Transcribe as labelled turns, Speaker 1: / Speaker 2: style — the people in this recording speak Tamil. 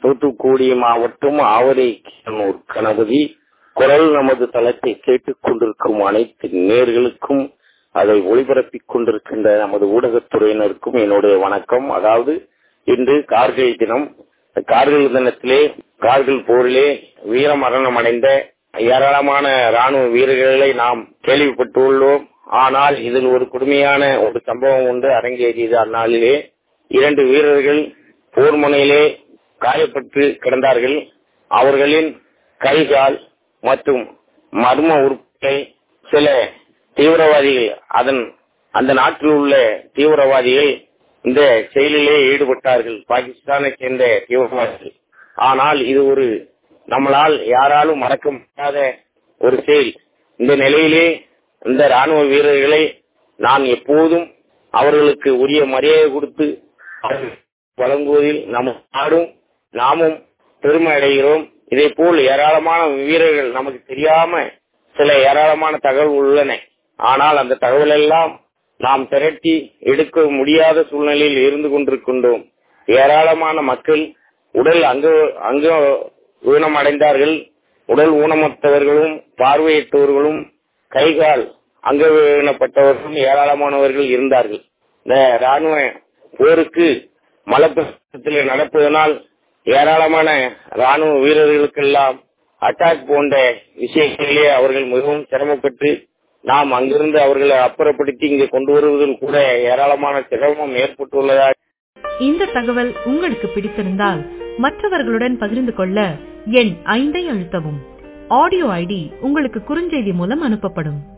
Speaker 1: தூத்துக்குடி மாவட்டம் ஆவரை கணபதி குரல் நமது தளத்தை கேட்டுக் கொண்டிருக்கும் அனைத்து நேர்களுக்கும் அதை ஒளிபரப்பிக் கொண்டிருக்கின்ற நமது ஊடகத்துறையினருக்கும் என்னுடைய வணக்கம் அதாவது இன்று கார்கில் தினம் கார்கில் தினத்திலே கார்கில் போரிலே வீர மரணம் அடைந்த ஏராளமான ராணுவ வீரர்களை நாம் கேள்விப்பட்டுள்ளோம் ஆனால் இதில் ஒரு கொடுமையான ஒரு சம்பவம் ஒன்று அரங்கேறியது அந்நாளிலே இரண்டு வீரர்கள் போர் முனையிலே காயப்பட்டு கிடந்தார்கள் அவர்களின் கைகால் மற்றும் மர்ம உறுப்புகளை சில தீவிரவாதிகள் அதன் அந்த நாட்டில் உள்ள தீவிரவாதிகள் இந்த செயலிலே ஈடுபட்டார்கள் பாகிஸ்தானை சேர்ந்த தீவிரவாதிகள் ஆனால் இது ஒரு நம்மளால் யாராலும் மறக்க முடியாத ஒரு செயல் இந்த நிலையிலே இந்த ராணுவ வீரர்களை நான் எப்போதும் அவர்களுக்கு உரிய மரியாதை கொடுத்து வழங்குவதில் நம் நாடும் நாமும் பெருமை அடைகிறோம் இதே போல் ஏராளமான வீரர்கள் நமக்கு தெரியாம சில ஏராளமான தகவல் உள்ளன ஆனால் அந்த தகவல் எல்லாம் நாம் திரட்டி எடுக்க முடியாத சூழ்நிலையில் இருந்து கொண்டிருக்கின்றோம் ஏராளமான மக்கள் உடல் அங்க அங்க ஊனமடைந்தார்கள் உடல் ஊனமற்றவர்களும் பார்வையற்றவர்களும் கைகால் அங்க வீணப்பட்டவர்களும் ஏராளமானவர்கள் இருந்தார்கள் இந்த ராணுவ போருக்கு மலப்பிரதேசத்தில் நடப்பதனால் ஏராளமான ராணுவ வீரர்களுக்கெல்லாம் அட்டாக் போன்ற விஷயங்களிலே அவர்கள் மிகவும் சிரமப்பட்டு நாம் அங்கிருந்து அவர்களை அப்புறப்படுத்தி இங்கு கொண்டு வருவதில் கூட ஏராளமான சிரமம் ஏற்பட்டுள்ளதாக
Speaker 2: இந்த தகவல் உங்களுக்கு பிடித்திருந்தால் மற்றவர்களுடன் பகிர்ந்து கொள்ள எண் ஐந்தை அழுத்தவும் ஆடியோ ஐடி உங்களுக்கு குறுஞ்செய்தி மூலம் அனுப்பப்படும்